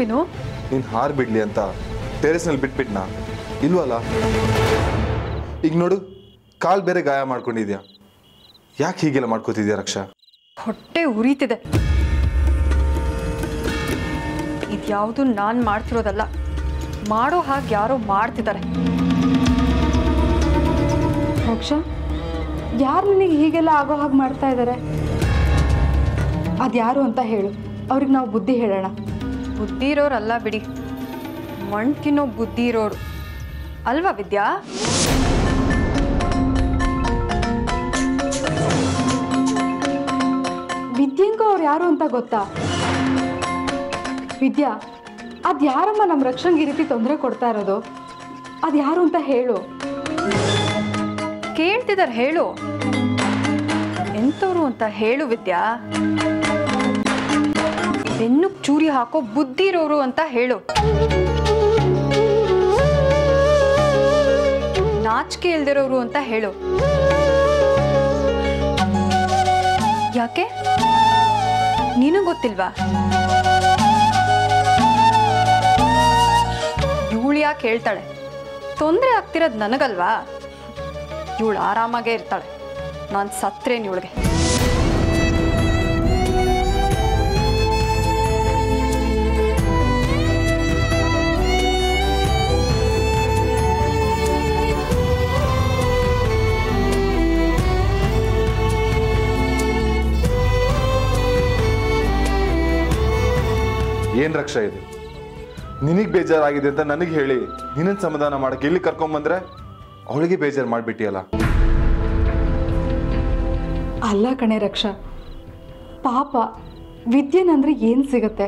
ವಿನು ನೀನು ಹಾರು ಬಿಡ್ಲಿ ಅಂತ ಟೆರೆಸ್ನಲ್ಲಿ ಬಿಟ್ಬಿಟ್ನಾ ಇಲ್ವಲ್ಲ ಈಗ ನೋಡು ಕಾಲು ಬೇರೆ ಗಾಯ ಮಾಡ್ಕೊಂಡಿದ್ಯಾ ಯಾಕೆ ಹೀಗೆಲ್ಲ ಮಾಡ್ಕೋತಿದ್ಯಾ ರಕ್ಷಾ ಹೊಟ್ಟೆ ಉರಿತಿದೆ ಇದ್ಯಾವುದು ನಾನು ಮಾಡ್ತಿರೋದಲ್ಲ ಮಾಡೋ ಹಾಗೆ ಯಾರೋ ಮಾಡ್ತಿದ್ದಾರೆ ರಕ್ಷಾ ಯಾರು ನಿನಗೆ ಹೀಗೆಲ್ಲ ಆಗೋ ಹಾಗೆ ಮಾಡ್ತಾ ಇದ್ದಾರೆ ಅದ್ಯಾರು ಅಂತ ಹೇಳು ಅವ್ರಿಗೆ ನಾವು ಬುದ್ಧಿ ಹೇಳೋಣ ಬುದ್ಧಿ ಇರೋರಲ್ಲ ಬಿಡಿ ಮಣ್ ತಿನ್ನೋ ಬುದ್ಧಿ ಇರೋರು ಅಲ್ವಾ ವಿದ್ಯಾ ವಿದ್ಯಂಗೂ ಅವ್ರು ಯಾರು ಅಂತ ಗೊತ್ತಾ ವಿದ್ಯಾ ಅದ್ಯಾರಮ್ಮ ನಮ್ಮ ರಕ್ಷಂಗೆ ಈ ರೀತಿ ತೊಂದರೆ ಕೊಡ್ತಾ ಇರೋದು ಅದ್ಯಾರು ಅಂತ ಹೇಳು ಕೇಳ್ತಿದಾರೆ ಹೇಳು ಎಂಥವ್ರು ಅಂತ ಹೇಳು ವಿದ್ಯಾ ಬೆನ್ನು ಚೂರಿ ಹಾಕೋ ಬುದ್ಧಿ ಇರೋರು ಅಂತ ಹೇಳು ನಾಚಿಕೆ ಇಲ್ದಿರೋರು ಅಂತ ಹೇಳು ಯಾಕೆ ನೀನು ಗೊತ್ತಿಲ್ವಾ ಇವಳು ಯಾಕೆ ಹೇಳ್ತಾಳೆ ತೊಂದರೆ ಆಗ್ತಿರೋದು ನನಗಲ್ವಾ ಇವಳು ಆರಾಮಾಗೇ ಇರ್ತಾಳೆ ನಾನು ಸತ್ರೇನು ಇವಳಿಗೆ ಏನು ರಕ್ಷಾ ಇದು ನಿನಗೆ ಬೇಜಾರಾಗಿದೆ ಅಂತ ನನಗೆ ಹೇಳಿ ನಿನ್ನನ್ನು ಸಮಾಧಾನ ಮಾಡಕ್ಕೆ ಇಲ್ಲಿ ಕರ್ಕೊಂಬಂದ್ರೆ ಅವಳಿಗೆ ಬೇಜಾರು ಮಾಡಿಬಿಟ್ಟಿಯಲ್ಲ ಅಲ್ಲ ಕಣೆ ರಕ್ಷಾ ಪಾಪ ವಿದ್ಯೆನಂದ್ರೆ ಏನು ಸಿಗತ್ತೆ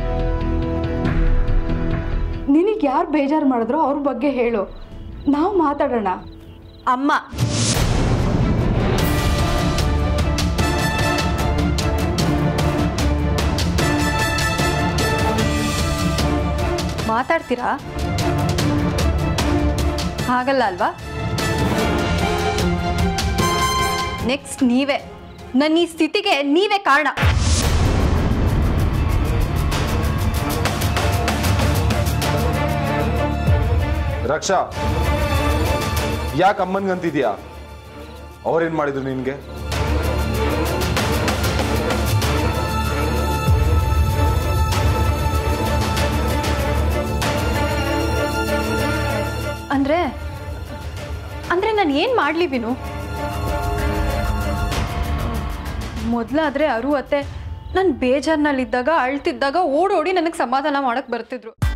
ನಿನಗೆ ಯಾರು ಬೇಜಾರು ಮಾಡಿದ್ರೋ ಅವ್ರ ಬಗ್ಗೆ ಹೇಳು ನಾವು ಮಾತಾಡೋಣ ಅಮ್ಮ ಮಾತಾಡ್ತೀರಾ ಹಾಗಲ್ಲ ಅಲ್ವಾ ನೆಕ್ಸ್ಟ್ ನೀವೇ ನನ್ನ ಈ ಸ್ಥಿತಿಗೆ ನೀವೇ ಕಾರಣ ರಕ್ಷಾ ಯಾಕೆ ಅಮ್ಮನ್ಗಂತಿದ್ಯಾ ಅವ್ರೇನ್ ಮಾಡಿದ್ರು ನಿನ್ಗೆ ಅಂದ್ರೆ ಅಂದ್ರೆ ನಾನು ಏನು ಮಾಡಲಿ ವಿನು ಮೊದಲಾದ್ರೆ ಅರು ಅತ್ತೆ ನಾನು ಬೇಜಾರ್ನಲ್ಲಿದ್ದಾಗ ಅಳ್ತಿದ್ದಾಗ ಓಡೋಡಿ ನನಗೆ ಸಮಾಧಾನ ಮಾಡಕ್ಕೆ ಬರ್ತಿದ್ರು